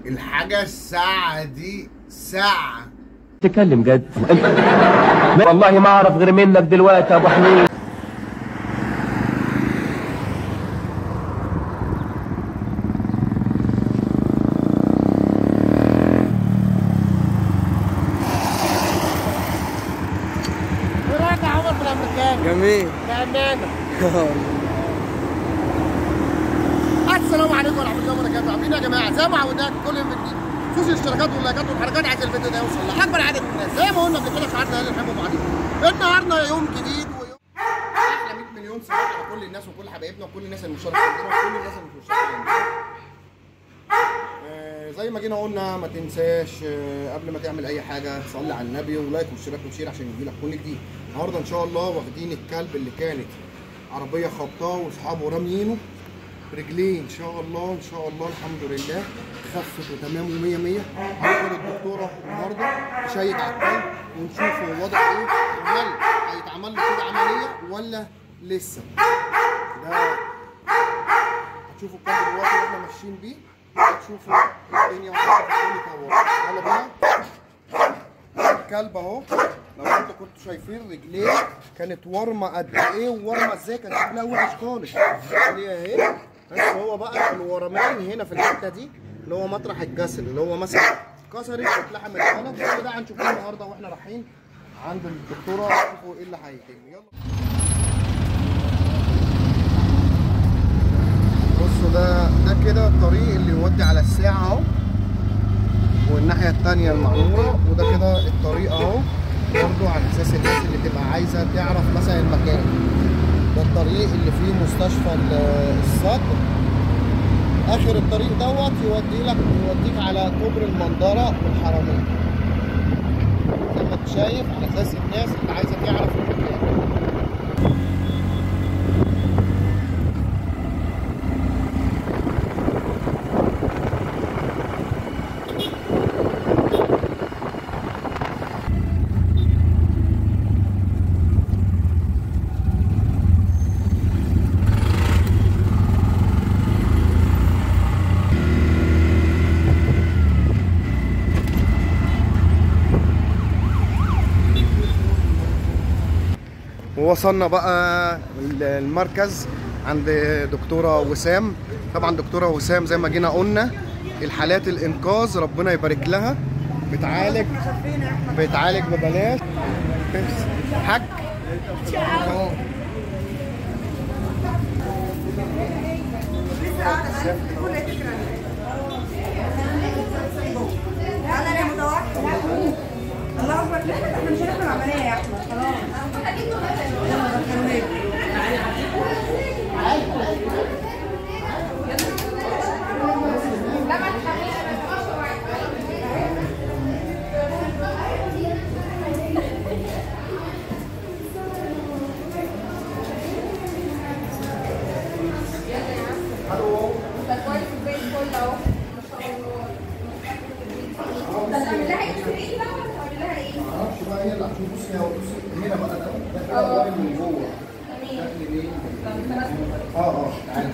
الحاجة الساعة دي ساعة تكلم جد والله ما اعرف غير منك دلوقتي يا ابو حميد ايه رايك يا عمر في الامريكان؟ جميل بأمانة السلام عليكم ورحمة الله وبركاته عاملين إيه يا جماعة زي ما عودناكم كل يوم جديد فوز الاشتراكات واللايكات والحركات عايز الفيديو ده يوصل لأكبر عدد من الناس زي ما قلنا قبل كده شعارنا اللي نحبه بعضينا النهارده يوم جديد ويوم احلى 100 مليون صباح على كل الناس وكل حبايبنا وكل الناس المشاركة عندنا وكل الناس اللي مش مشاركة عندنا آه، زي ما جينا قلنا ما تنساش آه، قبل ما تعمل اي حاجه تصلي على النبي ولايك واشتراك وشير عشان يجيلك كل جديد النهارده ان شاء الله واخدين الكلب اللي كانت عربيه خبطاه واصحابه راميينه رجليه ان شاء الله ان شاء الله الحمد لله خفت وتمام و100 100 هناخد الدكتوره النهارده تشيك على الكلب ونشوف هو وضع ايه وهل هيتعمل له كده عمليه ولا لسه ده هتشوفوا الكلب دلوقتي واحنا ماشيين بيه هتشوفوا الدنيا وهتشوفوا كل طوال يلا بينا الكلب اهو لو انتوا كنتوا شايفين رجليه كانت ورمه قد ايه وورمه ازاي كان شكلها وحش خالص رجليه اهي بس هو بقى الورمان هنا في الحته دي اللي هو مطرح الجسر اللي هو مثلا اتكسرت واتلحمت غلط كل ده هنشوفه النهارده واحنا رايحين عند الدكتوره نشوفوا ايه اللي هيتم يلا بصوا ده ده كده الطريق اللي يودي على الساعة اهو والناحية التانية المعمورة وده كده الطريق اهو برضو على اساس الناس اللي تبقى عايزة تعرف مثلا المكان ده الطريق اللي فيه مستشفى ال- الصدر اخر الطريق دوت يودي لك يوديك على كوبري المنظرة والحرمين زي ما انت شايف على اساس الناس اللي عايزة تعرف المكان ووصلنا بقى المركز عند دكتورة وسام طبعا دكتورة وسام زي ما جينا قلنا الحالات الإنقاذ ربنا يبارك لها بتعالج بتعالج ببلاش حاج أهو. انا يا متوحد الله اكبر لا لا احنا مش هنعمل عمليه يا احمد خلاص يلا دخلونا معرفش بقى هي اللي هتشوف بصي هو بصي هنا بقى ده ده كده الراجل من جوه شكل ايه اه اه تعالى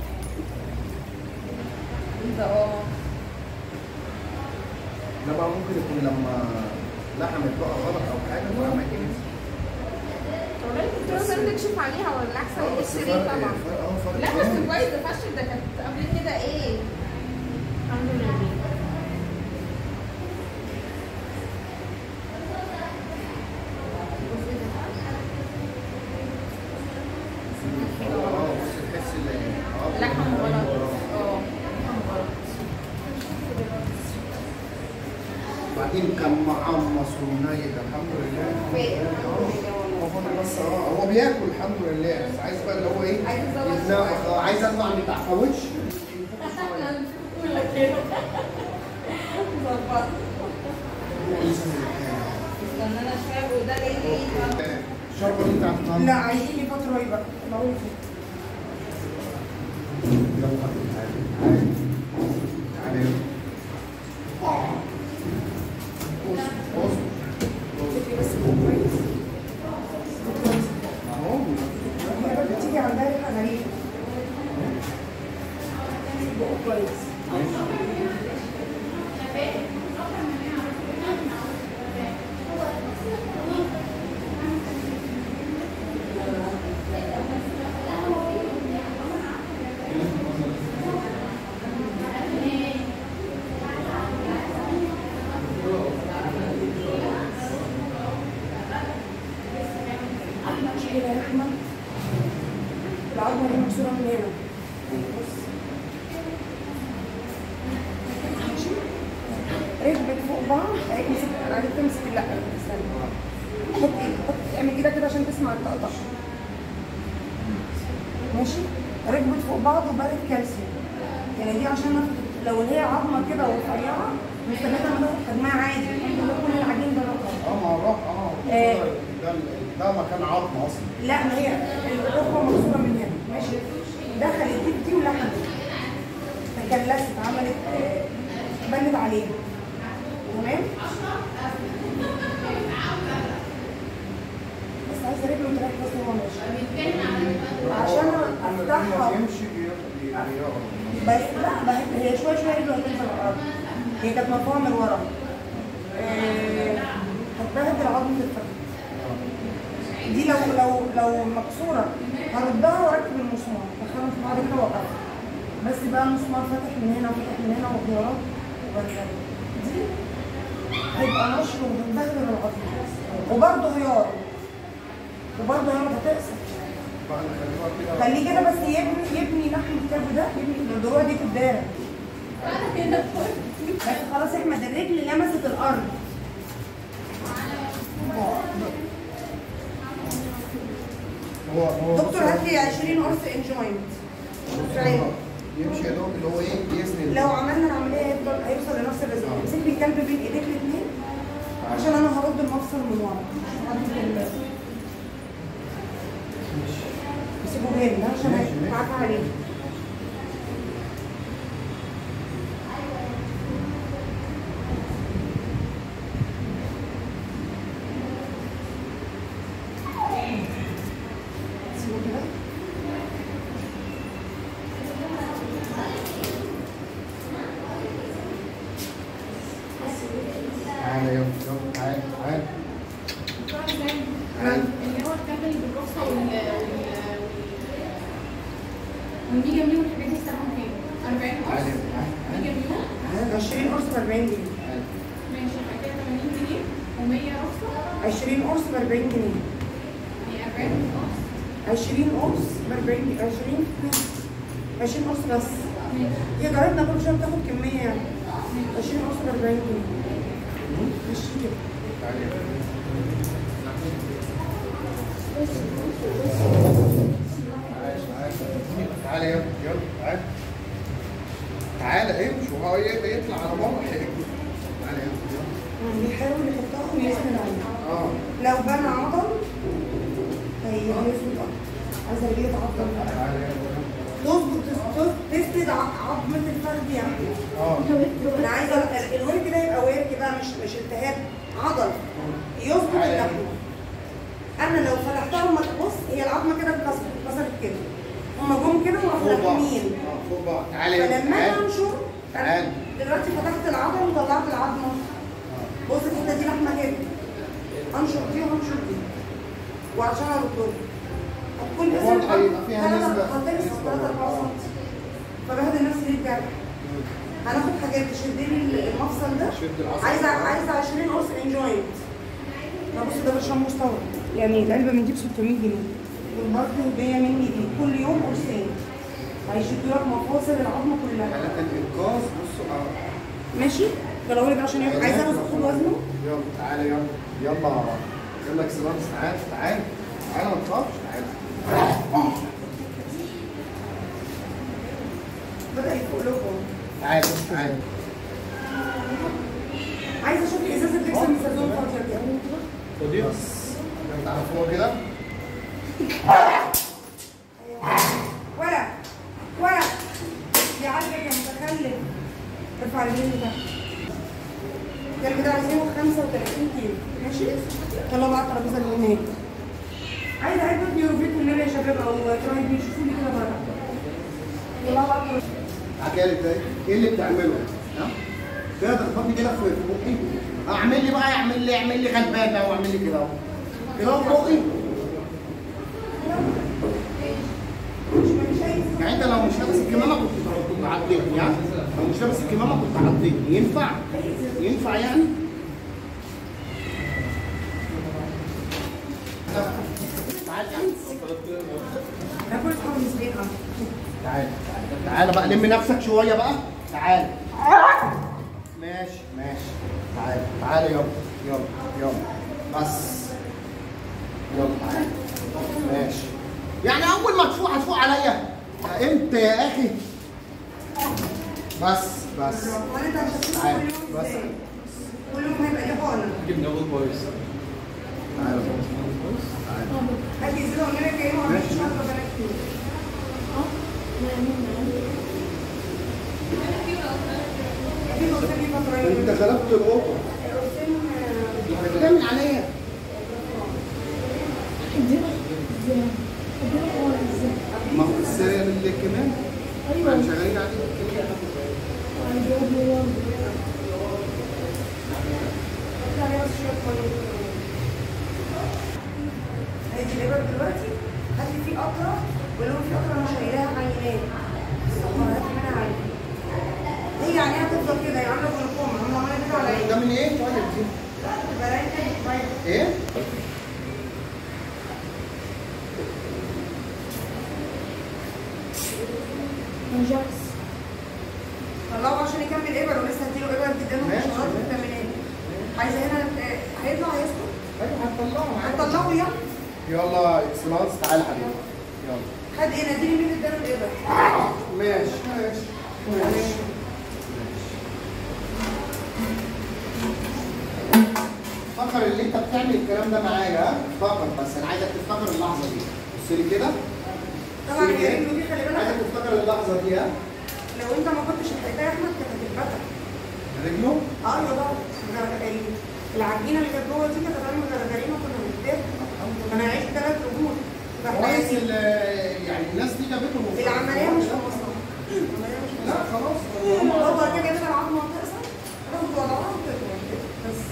ده بقى ممكن يكون لما لحمت بقى غلط او حاجه فعمل كده الدكتور لازم تكشف عليها ولا احسن اه بس الاكس فرق راي طبعا فرق- اه فرق لا بس جامد. كويس ده فشل ده كانت قبل كده ايه الحمد لله اه بص تحس ان اه لحم غلط اه لحم غلط بعدين كان محمص ونايد الحمد لله هو فاضل بس اه هو بياكل الحمد لله بس عايز بقى اللي هو ايه عايز يزود يتنفخ. اه عايز اطلع من تحت حوش بقول لك كده ظبط استنى انا شويه وده جاي لي ايه الشربة دي بتاعت النهارده لا عايزين لي فتره يبقى معروف يلا تعالى تعالى تعالى بص بص بس كويس اهو هي بتيجي عندها ريحه غريبه بقى كويس كده يا احمد العظمه دي مكسوره من هنا بص ماشي ركبت فوق بعض هيك مسك انا عرفت تمسك لا استنى حط ايدك حط اعمل ايدك كده عشان تسمع الطقطقه ماشي ركبت فوق بعض وبقت كالسيوم يعني دي عشان ناخد- لو هي عظمه كده ورفيعه مستمره ما ناخد خدمها عادي الحمد لله كل العجين ده رقم اه ما هو الرق اه آه. ده ده مكان عظم اصلا لا ما هي الركبه مكسوره من هنا ماشي دخلت دي دي ولحمت تكلست عملت آه، بنت عليها تمام بس عايزه رجله تريح بس هو ماشي عشان افتحها يمشي بيقعد بس لا ما هي- هي شويه شويه رجله هتنزل على الارض هي كانت مرفوعه من ورا آه، هتبهدل عظمه الفخذ دي لو لو لو مكسوره هردها واركب المسمار دخلها في بعض كده واوقفها بس بقى المسمار فاتح من هنا وفاتح من هنا وخيارات وبركبها دي هيبقى نشر وهتبهدل العظم وبرضه هيار وبرضه هيار هتقسم بعد خليها كده خليه كده بس يبني يبني لحم الكبد ده يبني الضروع دي قدام بس خلاص يا احمد الرجل لمست الارض هو هو دكتور هات لي 20 قرص انجوينت يمشي يا دوب اللي هو ايه يسند لو عملنا العمليه هيفضل هيوصل لنفس الرزق امسك لي الكلب بين ايديك الاثنين عشان انا هرد المفصل من ورا هديك ال- سيبه جامد عشان معاك عليه سيبه كده تعالى يلا يلا تعالى تعالى اللي هو الكلب اللي بالرخصة وال وال والميجا ميو والحاجات دي استخدموا فين؟ 40 تعالى قرص تعالى ميجا ميو 20 قرص ب 40 جنيه ماشي يبقى كده 80 جنيه و100 رخصة 20 قرص ب 40 جنيه يعني 40 قرص 20 قرص ب 40 جنيه 20 20 قرص بس ماشي هي جارتنا كل شويه بتاخد كميه يعني 20 قرص ب 40 جنيه مش كده تعالى يلا يلا تعالى تعالى امشي وهو يطلع على بره تعالى يلا يلا بيحاول يحطها ويسند عليها اه لو بنى عضل هي هيسند اكتر عايزه رجليه تعضل تعالى يلا تظبط تظبط- تسند ع- عظمه الفخذ يعني اه انا عايزه ال- الورك ده يبقى ورك بقى مش مش التهاب عضل يظبط اللحمه انا لو فتحتها وما بص هي العظمه كده اتكسرت اتكسرت كده هما جم كده وراحوا فوق بعض لاحمين اه فوق بعض تعالى يلا فلما انا تعالى انشر تعال. انا دلوقتي فتحت العضله وطلعت العظمه بص الحته دي لحمه كده انشر دي وانشر دي وعشان اردهم هتكون هو اسم هيبقى فيها نسبة- هتلبس نسبة 3 4 آه. سم فبهدل نفسي ليه الجرح هناخد حاجات تشد لي المفصل ده شد العصب. عايزه عايزه 20 قرص انجوينت لا بص ده برشام مستورد يعني العلبه بنجيب 600 جنيه والبرضه هديه مني دي كل يوم قرصين هيشدوا لك مفاصل العظمه كلها حالات الانقاذ بصوا اه ماشي ده لك عشان ياخد عايزه اخد وزنه يلا تعالى يلا يلا يلا اكسلانس تعالى تعالى تعالى ما تخافش تعالى بدا يفوق لكم تعالى تعالى عايزه اشوف ازازه ديكسون ميثازون فاضيه كده خدي بس تعالى فوق كده ولا ولا يا عاجبك يا متخلف ارفع اليمين ده ده كده عايزينه 35 كيلو ماشي طلعوا بقى الترابيزه اللي هناك عايزه علبه بيوروفيت والنبي يا شباب او تراي بي شوفوا لي كده بره طلعوا بقى الترابيزة. حكالي ده ايه اللي بتعمله؟ ها؟ كده تخبطني كده في في بقي اعمل لي بقى اعمل لي اعمل لي غلبان بقى واعمل لي كده اهو كده اهو في بقي مش مش عايز يعني انت لو مش لابس الكمامه كنت كنت عديتني يعني لو مش لابس الكمامه كنت عديتني ينفع؟ ينفع يعني؟ تعالى تعالى ناكل خمس ليه اه تعالى تعالى بقى لم نفسك شويه بقى تعالى ماشي ماشي تعالى تعالى يلا يلا يلا بس يلا تعالى ماشي يعني اول ما تفوق هتفوق عليا يا امتى يا اخي بس بس وانا انت مش هتشوف تعالى كل يوم بس ازاي كل يوم هيبقى ليه حقنه تعالى هات لي زيادة والنبي كريم وما فيش حد بنات كتير في الأستاذ دي فترة انت غلبت القطه الأستاذ بتعمل عليا ما هو السريع اللي كمان ايوه شغالين عليه هيجي الإبر دلوقتي هات لي فيه قطرة ولو في قطرة أنا شايلاها عينات هات منها عينات هي عينيها تفضل كده يعملوا جلوكوما هم عملوا كده على عيني ده من ايه طيب دي بلاقي كده طيب ايه طلعوا عشان يكمل إبر ولسه هديله إبر جدا ماشي. وشغال في التمرينات عايزة هنا آه، هيطلع هيسكت ايوه هتطلعه معاك هتطلعه يلا يلا اكسلانس تعالى حبيبي يلا خد ايه ناديني مين اداله الإبر ماشي ماشي ماشي فكر اللي انت بتعمل الكلام ده معايا ها؟ فكر بس انا عايزك تفتكر اللحظه دي بص لي كده طبعا بص لي يا كده. ريت ودي خلي بالك عايزك تفتكر اللحظه دي ها لو انت ما كنتش لحقتها يا احمد كانت هتتبتر رجله اه يا بابا الجرج- ال- العجينه اللي كانت جوه دي كانت هتعمل جرجرين وكنا هنتضايق انا عشت ثلاث رجول في كويس حياتي ال- يعني الناس دي جابتهم العمليه مش في مصر العمليه مش في لا مصر خلاص هو كده كده العظمه هتقصر تاخد وضعها وتطلع بس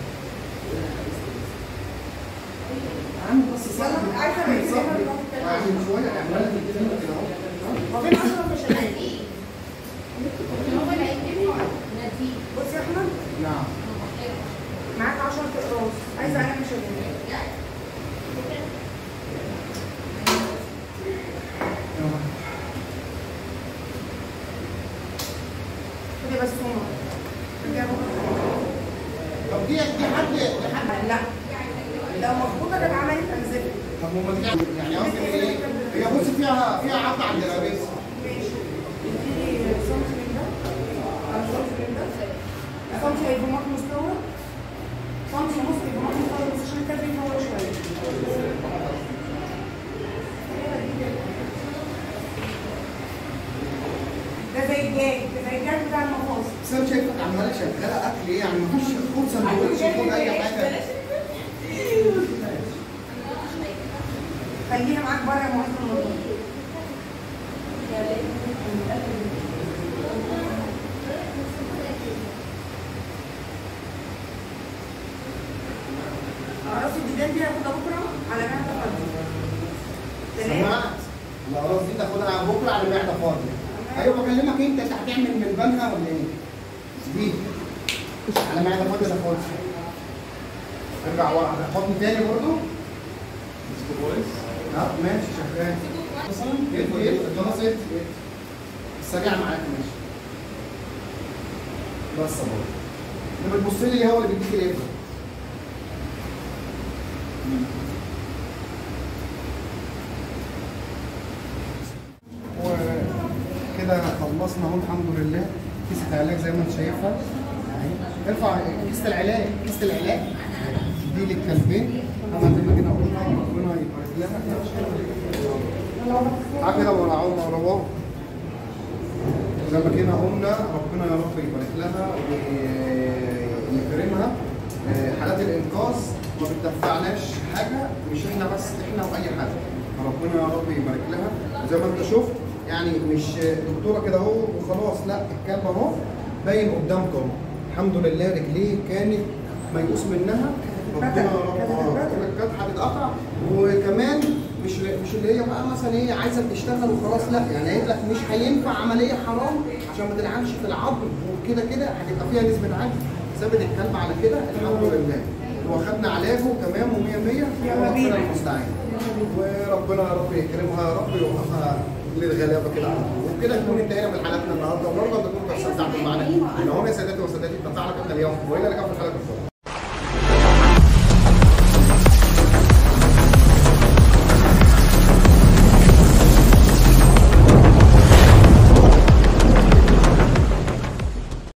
عم بس يلا عايزه بقيت صبري كده عشان شويه اعملها كده كده اهو وفين اشرف مشاهير هو اللي هيجيبه ناديه بص يا احمد نعم معاك 10 اقراص عايزه انا مشاهير خدي بس فومه رجع بكره طب دي دي حد دي حد لا لو مظبوطه كانت عملت انزل طب هما دي يعني قصدي ايه؟ هي بص فيها فيها عض عند الرئيس ماشي اديني سنتي من ده على سنتي من ده سنتي هيبقى معاك مستوى سنتي ونص هيبقى معاك مستوى بس عشان كده بيطول شويه ده زي الجاي ده زي الجاي بتاع المفاصل بس انا شايفك عماله شغاله اكل ايه يعني مفيش خد سندوتش خد اي حاجه خليها معاك بره يا معز الموضوع راس الديدان دي هاخدها بكره على معده فاضيه تمام سمعت الاقراص دي تاخدها بكره على معده فاضيه ايوه بكلمك انت انت هتعمل من بنها ولا ايه؟ دي على معده فاضيه ده خالص ارجع ورا حضن تاني برضه لا ماشي شغال مثلا ايه ايه خلاص ايه السريع معاك ماشي بس اهو اللي بتبص لي هو اللي بيديك الابره وكده خلصنا اهو الحمد لله كيسة علاج زي ما انت شايفها اهي. ارفع كيسة العلاج كيسة العلاج دي للكلبين طبعا زي ما كده قلنا ربنا يبارك لها تعال كده ورا عمر رواه زي ما كده قلنا ربنا يا رب يبارك لها ويكرمها آه، حالات الانقاذ ما بتدفعناش حاجه مش احنا بس احنا واي حد فربنا يا رب يبارك لها وزي ما انت شفت يعني مش دكتوره كده اهو وخلاص لا الكلب اهو باين قدامكم اهو الحمد لله رجليه كانت ميؤوس منها ربنا يا رب آه، كانت هتتقطع وكمان مش مش اللي هي بقى مثلا ايه عايزه تشتغل وخلاص لا يعني قالت لك مش هينفع عمليه حرام عشان ما تلعنش في العظم وكده كده هتبقى فيها نسبه عجز سابت الكلب على كده الحمد لله واخدنا علاجه تمام و100 100 يلا بينا. ربنا المستعان وربنا يا رب يكرمها يا رب يوقفها للغلابه كده على طول وبكده نكون انتهينا من حلقتنا النهارده ونرجو ان تكونوا استمتعتوا معنا هنا هنا يا سادتي وسادتي استمتعنا بنا اليوم والى اللقاء في الحلقه القادمه